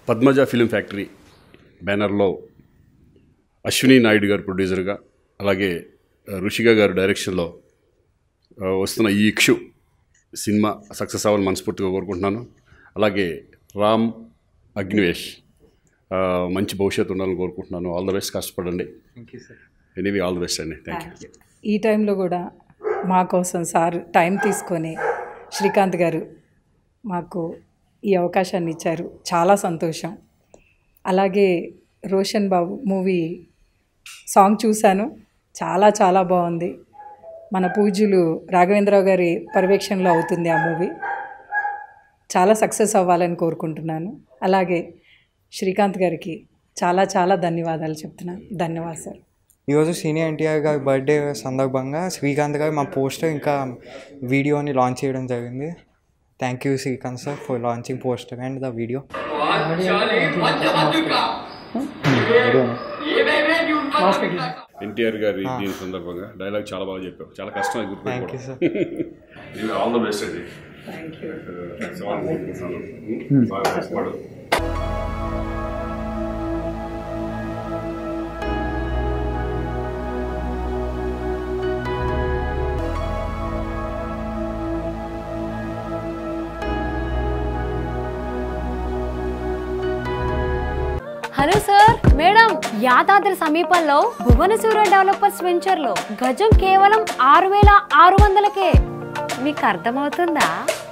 Padmaja film factory బ్యానర్లో అశ్విని నాయుడు గారు ప్రొడ్యూసర్గా అలాగే ఆ, రుషిగా గారు డైరెక్షన్లో ఆ, వస్తున్న ఈ ఇక్షు సినిమా సక్సెస్ అవ్వాలని మనస్ఫూర్తిగా కోరుకుంటున్నాను అలాగే రామ్ అగ్నివేష్ ఆ, మంచి భవిష్యత్తు ఉండాలని కోరుకుంటున్నాను ఆల్ ద బెస్ట్ కష్టపడండి thank you sir anyway all the best అండి థ్యాంక్ యూ ఈ టైంలో కూడా మా కోసం సార్ టైం తీసుకొని శ్రీకాంత్ గారు మాకు ఈ అవకాశాన్ని ఇచ్చారు చాలా సంతోషం అలాగే రోషన్ బాబు మూవీ సాంగ్ చూశాను చాలా చాలా బాగుంది మన పూజ్యులు రాఘవేంద్రరావు గారి పర్యవేక్షణలో అవుతుంది ఆ మూవీ చాలా సక్సెస్ అవ్వాలని కోరుకుంటున్నాను అలాగే శ్రీకాంత్ గారికి చాలా చాలా ధన్యవాదాలు చెప్తున్నాను ధన్యవాదాలు సార్ ఈరోజు సీనియర్ ఎన్టీఆర్ గారి బర్త్డే సందర్భంగా శ్రీకాంత్ గారు మా పోస్టర్ ఇంకా వీడియోని లాంచ్ చేయడం జరిగింది thank you Srikanth sir for launching poster and the video NTR గారి దీని సందర్భంగా డైలాగ్ చాలా బాగా చెప్పావు చాలా కష్టం అది thank you గుర్తుపెట్టుకోవడం sir all the best అండి సవాల్ కోరుకుంటున్నాను. బాగా కష్టపడు హలో సార్ మేడం యాదాద్రి సమీపంలో భువనసూర డెవలపర్స్ వెంచర్లో గజం కేవలం ఆరు వేల ఆరు వందలకే మీకు అర్థమవుతుందా